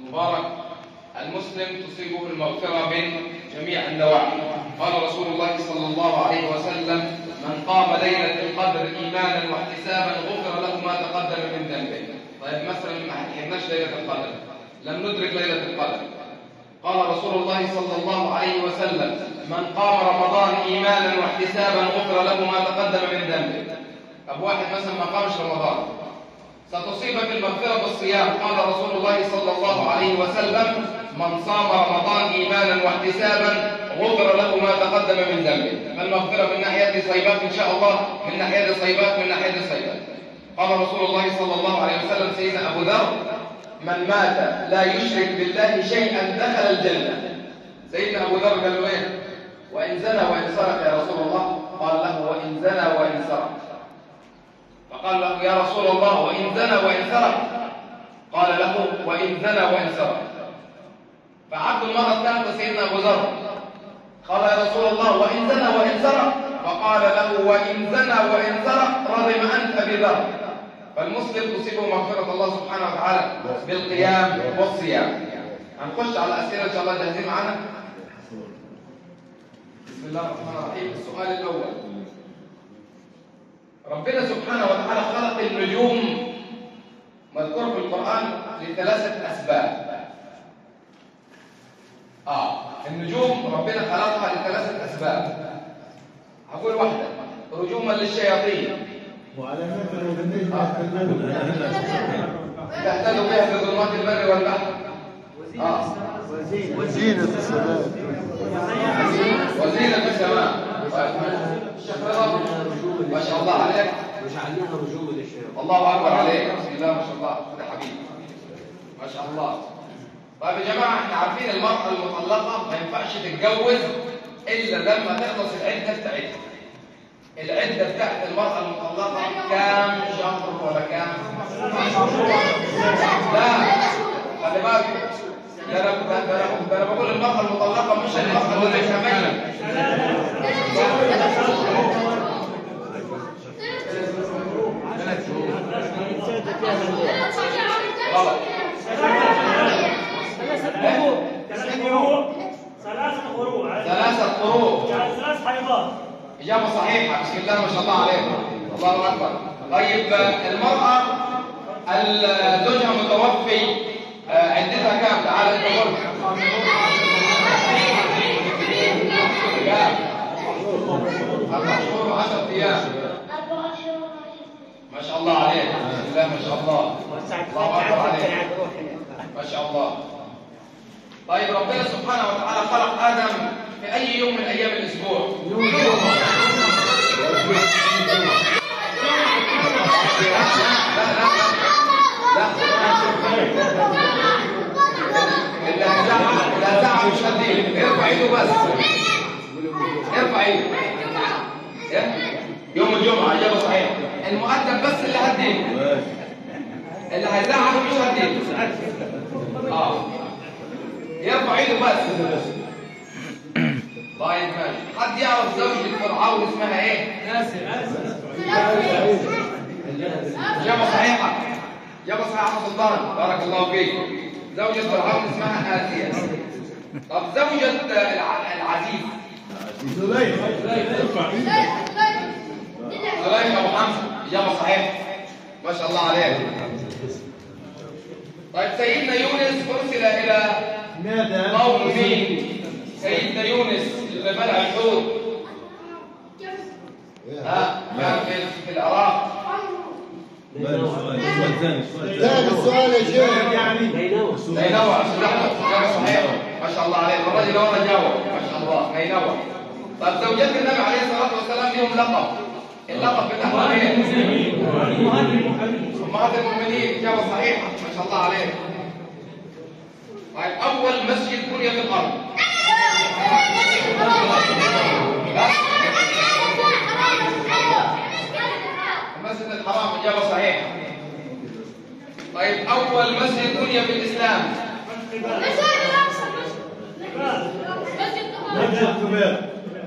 مبارك المسلم تصيبه المغفرة من جميع النواحي قال رسول الله صلى الله عليه وسلم من قام ليلة القدر إيمانا واحتسابا غفر له ما تقدم من ذنبه طيب مثلا ما حكيناش ليلة القدر لم ندرك ليلة القدر قال رسول الله صلى الله عليه وسلم من قام رمضان إيمانا واحتسابا غفر له ما تقدم من ذنبه طب واحد مثلا ما قامش رمضان ستصيبك المغفرة بالصيام قال رسول الله صلى الله عليه وسلم من صام رمضان إيمانا واحتسابا غفر له ما تقدم من ذنبه فالمغفرة من ناحية صيبات إن شاء الله من ناحية صيبات من ناحية صيبات قال رسول الله صلى الله عليه وسلم سيدنا أبو ذر من مات لا يشرك بالله شيئا دخل الجنة سيدنا أبو ذر قال له إيه وإن زنى وإن سرق يا رسول الله قال له وإن زنى وإن سرق فقال له يا رسول الله وإن زنى وإن سرق قال له وإن زنى وإن سرق فعبد المرة الثالثة سيدنا أبو ذر قال يا رسول الله وإن زنى وإن سرق فقال له وإن زنى وإن سرق رغم أنت بذر فالمسلم تصيبه مغفرة الله سبحانه وتعالى بالقيام والصيام هنخش على الأسئلة إن شاء الله جاهزين معانا بسم الله الرحمن الرحيم السؤال الأول ربنا سبحانه وتعالى خلق النجوم مذكور في القرآن لثلاثة أسباب آه النجوم ربنا خلقها لثلاثة أسباب هقول واحدة رجوما للشياطين وعلامات الوزنين يهتدون تهتدوا بها في ظلمات البر والبحر آه. وزينة السماء وزينة السماء الشيخ رضا ما شاء الله عليك وجعلناها رجوما للشياطين الله أكبر عليك بسم الله ما شاء الله ده حبيبي ما شاء الله طيب يا جماعة احنا عارفين المرأة المطلقة ما ينفعش تتجوز إلا لما تخلص العدة بتاعتها العدة بتاعت المرأة المطلقة كام شهر ولا كام؟ لا خلي بالك ده انا ده انا ده انا بقول المرأة المطلقة مش المرأة اللي ليس ميت غلط ثلاثة قروء ثلاثة قروء ثلاث حيضات إجابة صحيحة بسم الله ما شاء الله عليكم الله أكبر طيب المرأة ال- زوجها متوفي آه، عدتها كام؟ تعال انت قول كام؟ أربع شهور وعشرة أيام ما شاء الله عليك بسم الله ما شاء الله الله أكبر عليك ما شاء الله طيب ربنا سبحانه وتعالى خلق آدم في أي يوم من أيام الأسبوع؟ اللي هزعق اللي هزعق مش هديه ارفع ايده بس ارفع ايده إيه؟ يوم الجمعة إجابة صحيحة المؤدب بس اللي هديه اللي هيزعق مش هديه اه يرفع ايده بس طيب ماشي حد يعرف زوجة فرعون اسمها ايه؟ إجابة صحيحة إجابة صحيحة أحمد سلطان بارك الله فيك زوجة فرعون اسمها آسيا طب زوجة الع- العزيز زليخ ارفع ايدك زليخة أبو حمزة إجابة صحيحة ما شاء الله عليك طيب سيدنا يونس أرسل إلى نادى قوم مين؟ سيدنا يونس اللي بلع الحوت ها كان في, في العراق ثاني السؤال يا شيخ يعني نينوى عشان احمد إجابة صحيحة ما شاء الله عليك الراجل ورا جاوب ما شاء الله نينوى طيب زوجات النبي عليه الصلاة والسلام لهم لقب اللقب بتاعهم ايه؟ أمهات المؤمنين إجابة صحيحة ما شاء الله عليك طيب أول مسجد بني في الأرض ها؟ المسجد الحرام إجابة صحيحة طيب أول مسجد بني في الإسلام مسجد قباء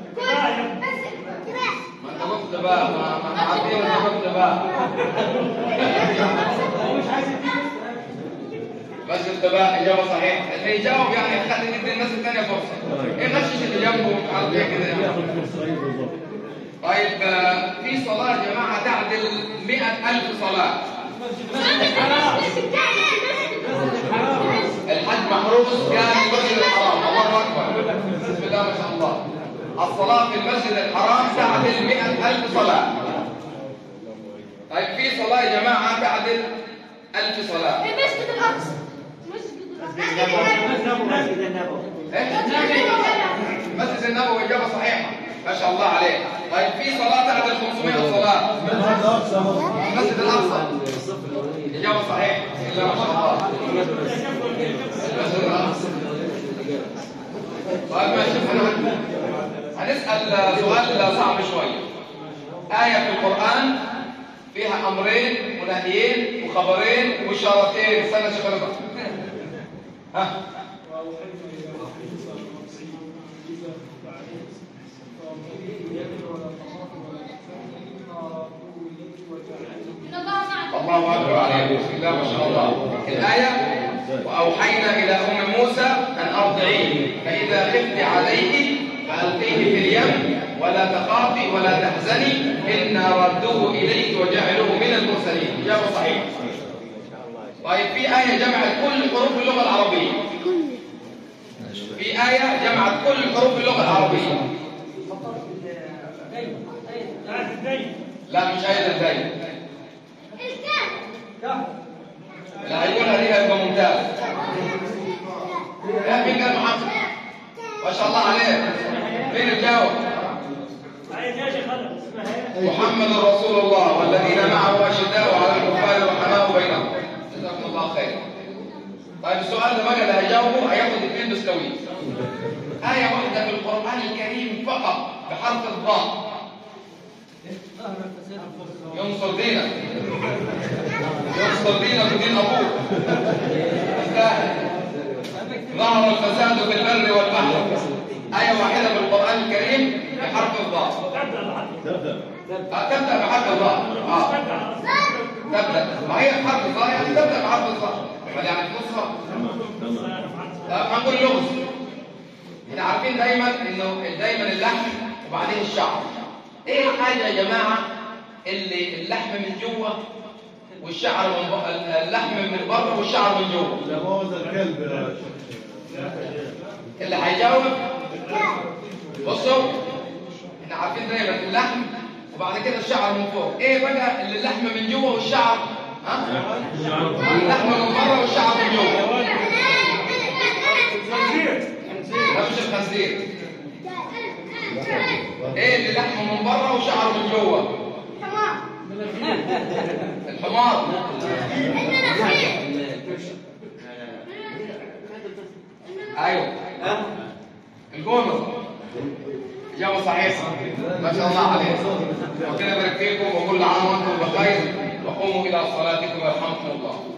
ما أنت قلت بقى ما ما إحنا عارفين أنت قلت بقى مسجد قباء إجابة صحيحة اللي يجاوب يعني خلي ندي الناس الثانية فرصة إيه غشش اللي جنبه ومش عارف إيه كده يعني. طيب آه، في صلاة يا جماعة تعدل مئة ألف صلاة الحج محروس كان في المسجد الحرام الله أكبر بسم الله ما شاء الله الصلاة في المسجد الحرام تعدل مئة ألف صلاة طيب في صلاة يا جماعة تعدل ألف صلاة المسجد الأقصى مسجد الأقصى مسجد النبوي إيه؟ مسجد النبوي إجابة صحيحة ما شاء الله عليك طيب في صلاة تعدل 500 صلاة المسجد الأقصى الصف الاولاني إجابة صحيحة بسم الله ما شاء الله المسجد الأقصى طيب ماشي احنا هنسأل سؤال صعب شوية آية في القرآن فيها أمرين ونهيين وخبرين وإشارتين استنى شوف رضا ها إن الله معكم الله أكبر عليك بسم الله ما شاء الله الآية وأوحينا إلى أم موسى أن أرضعيه فإذا خفت عليه فألقيه في اليم ولا تخافي ولا تحزني إنا ردوه إليك وجعلوه من المرسلين إجابة صحيحة طيب في آية جمعت كل حروف اللغة العربية في آية جمعت كل حروف اللغة العربية تعرف الدين لا مش آية الدين اللي هيقولها دي هيبقى ممتاز يا مين قال محمد ما شاء الله عليه مين الجاوب عايز يا شيخ خلق اسمها ايه؟ محمد رسول الله والذين معه اشداء على الكفار رحماء بينهم جزاكم الله خير طيب السؤال ده بقى اللي هيجاوبه هياخد اثنين بسكويت آية واحدة في القرآن الكريم فقط بحرف الضاء ينصر دينك ينصر دينك ودين أبوك يستاهل ظهر الفساد في البر والبحر آية واحدة في القرآن الكريم بحرف الضاء تبدا بعد آه، تبدأ بحرف الضاء آه. تبدا تبدأ ما هي حرف الضاء يعني تبدأ بحرف الضاء يعني يعني في نصها طب هنقول لغز احنا عارفين دايما انه دايما اللحم وبعدين الشعر ايه الحاجة يا جماعة اللي اللحم من جوه والشعر من بره اللحم من بره والشعر من جوه جواز الكلب يا شيخ اللي هيجاوب بصوا احنا عارفين دايما اللحم وبعد كده الشعر من فوق ايه بقى اللي اللحم من جوه والشعر ها اللحم من بره والشعر من جوه ده مش الخنزير ايه اللي لحمه من بره وشعره من جوه الحمار ايوه الجمل اجابه صحيحه ما شاء الله عليك ربنا يبارك فيكم وكل عام وانتم بخير وقوموا الى صلاتكم يرحمكم الله